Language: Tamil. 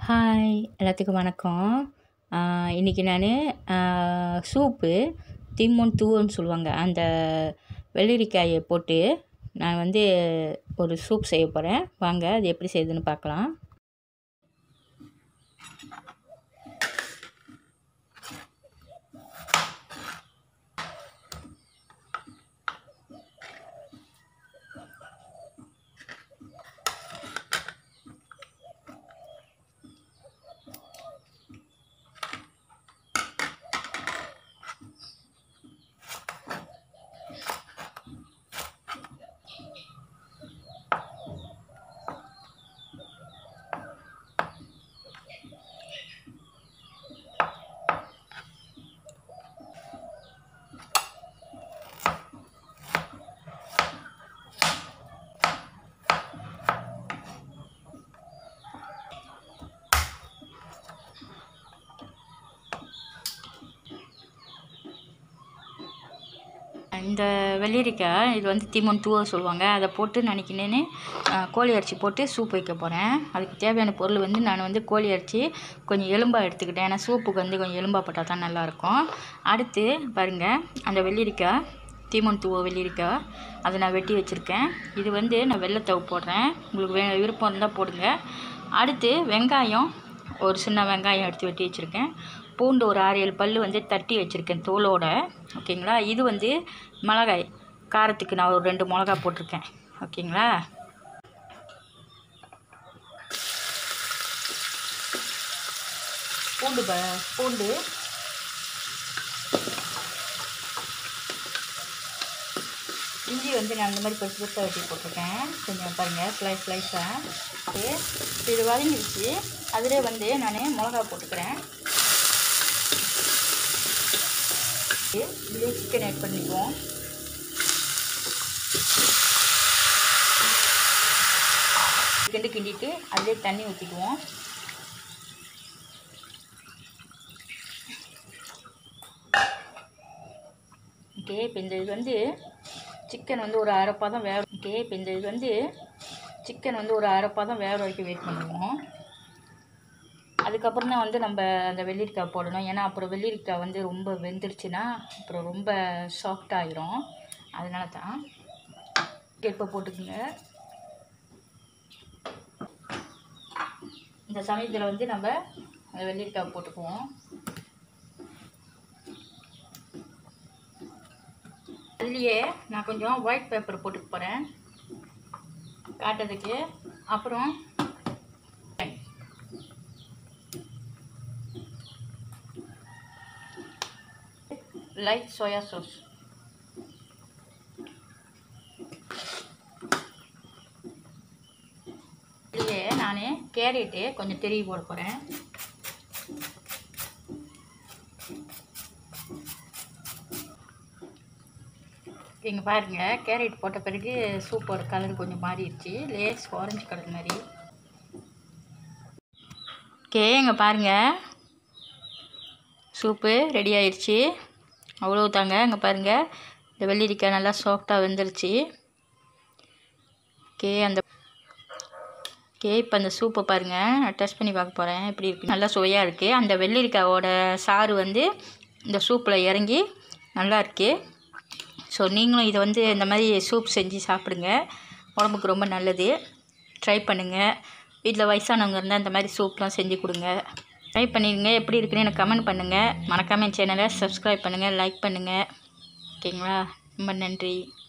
ஹாய் எல்லாத்துக்கும் வணக்கம் இன்றைக்கி நான் சூப்பு திம்மோன் தூவன்னு சொல்லுவாங்க அந்த வெள்ளரிக்காயை போட்டு நான் வந்து ஒரு சூப் செய்ய போகிறேன் வாங்க அது எப்படி செய்யுதுன்னு பார்க்கலாம் இந்த வெள்ளரிக்காய் இது வந்து திம்மன் தூவ சொல்லுவாங்க அதை போட்டு நினைக்கினேன்னு கோழி அரிசி போட்டு சூப் வைக்க போகிறேன் அதுக்கு தேவையான பொருள் வந்து நான் வந்து கோழி அரிசி கொஞ்சம் எலும்பாக எடுத்துக்கிட்டேன் ஏன்னா சூப்புக்கு வந்து கொஞ்சம் எலும்பாக போட்டால் தான் நல்லாயிருக்கும் அடுத்து பாருங்கள் அந்த வெள்ளரிக்காய் தீமன் தூவ வெள்ளரிக்காய் அதை நான் வெட்டி வச்சுருக்கேன் இது வந்து நான் வெள்ளத்தவு போடுறேன் உங்களுக்கு வே விருப்பம் இருந்தால் போடுங்க அடுத்து வெங்காயம் ஒரு சின்ன வெங்காயம் எடுத்து வெட்டி வச்சுருக்கேன் பூண்டு ஒரு ஆறு ஏழு பல் வந்து தட்டி வச்சுருக்கேன் தோலோட ஓகேங்களா இது வந்து மிளகாய் காரத்துக்கு நான் ஒரு ரெண்டு மிளகா போட்டிருக்கேன் ஓகேங்களா பூண்டு ப பூண்டு இஞ்சி வந்து நான் அந்த மாதிரி பெருசு பெருசாக வெட்டி போட்டிருக்கேன் கொஞ்சம் பாருங்கள் ஸ்லைஸ் ஸ்லைஸாக ஓகே இது வதங்கிடுச்சு அதிலே வந்து நான் மிளகா போட்டுக்கிறேன் இதுலேயே சிக்கன் ஆட் பண்ணிக்குவோம் கிண்டு கிண்டிட்டு அதிலே தண்ணி ஊற்றிக்குவோம் ஓகே இப்போ இந்த இது வந்து சிக்கன் வந்து ஒரு அரைப்பாதம் வேக ஓகே இப்போ இந்த இது வந்து சிக்கன் வந்து ஒரு அரைப்பாதம் வேக வரைக்கும் வெயிட் பண்ணுவோம் அதுக்கப்புறம் தான் வந்து நம்ம அந்த வெள்ளரிக்காய் போடணும் ஏன்னா அப்புறம் வெள்ளரிக்காய் வந்து ரொம்ப வெந்துருச்சுன்னா அப்புறம் ரொம்ப சாஃப்ட் ஆகிரும் அதனால தான் இப்போ போட்டுக்குங்க இந்த சமயத்தில் வந்து நம்ம அந்த வெள்ளரிக்காய் போட்டுக்குவோம் அதுலேயே நான் கொஞ்சம் ஒயிட் பேப்பர் போட்டுக்க போகிறேன் காட்டுறதுக்கு அப்புறம் லைட் சோயா சாஸ் இதுலேயே நான் கேரட்டு கொஞ்சம் திருவி போட போகிறேன் இங்கே பாருங்கள் கேரட் போட்ட பிறகு சூப்போட கலர் கொஞ்சம் மாறிடுச்சு லேஸ் ஆரஞ்சு கலர் மாதிரி ஓகே இங்கே பாருங்கள் சூப்பு ரெடி ஆயிடுச்சு அவ்வளோ தாங்க இங்கே பாருங்கள் இந்த வெள்ளரிக்காய் நல்லா சாஃப்டாக வெந்துருச்சு ஓகே அந்த ஓகே இப்போ அந்த சூப்பை பாருங்கள் நான் டெஸ்ட் பண்ணி பார்க்க போகிறேன் எப்படி இருக்குது நல்லா சுவையாக இருக்குது அந்த வெள்ளரிக்காயோட சாறு வந்து இந்த சூப்பில் இறங்கி நல்லா இருக்குது ஸோ நீங்களும் இதை வந்து இந்த மாதிரி சூப் செஞ்சு சாப்பிடுங்க உடம்புக்கு ரொம்ப நல்லது ட்ரை பண்ணுங்கள் வீட்டில் வயசானவங்க இருந்தால் இந்த மாதிரி சூப்லாம் செஞ்சு கொடுங்க ட்ரை பண்ணிடுங்க எப்படி இருக்குன்னு எனக்கு கமெண்ட் பண்ணுங்கள் மறக்காமல் என் சேனலை சப்ஸ்கிரைப் பண்ணுங்கள் லைக் பண்ணுங்கள் ஓகேங்களா ரொம்ப நன்றி